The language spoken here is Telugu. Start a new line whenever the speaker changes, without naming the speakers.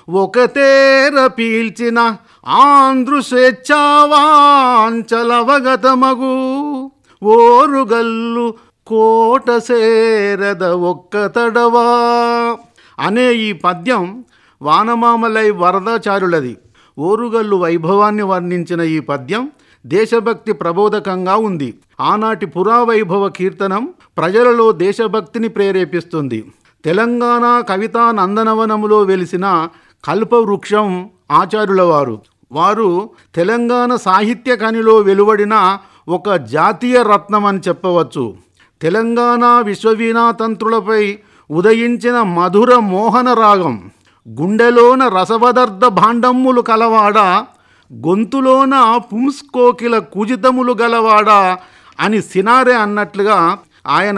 ఒకతేర పీల్చిన ఆంధ్రు స్వేచ్ఛావాంచలవగతమగు ఓరుగల్లు కోట సేరద ఒక్క తడవా అనే ఈ పద్యం వానమామలై వరదాచారులది ఓరుగల్లు వైభవాన్ని వర్ణించిన ఈ పద్యం దేశభక్తి ప్రబోధకంగా ఉంది ఆనాటి పురావైభవ కీర్తనం ప్రజలలో దేశభక్తిని ప్రేరేపిస్తుంది తెలంగాణ కవితా నందనవనములో వెలిసిన కల్పవృక్షం ఆచార్యుల వారు వారు తెలంగాణ సాహిత్య కనిలో వెలువడిన ఒక జాతీయ రత్నం అని చెప్పవచ్చు తెలంగాణ విశ్వవీణా తంత్రులపై ఉదయించిన మధుర మోహన రాగం గుండెలోన రసవదర్ధ భాండమ్ములు కలవాడ గొంతులోన పుంస్కోకిల కుజితములు గలవాడ అని సినారే అన్నట్లుగా ఆయన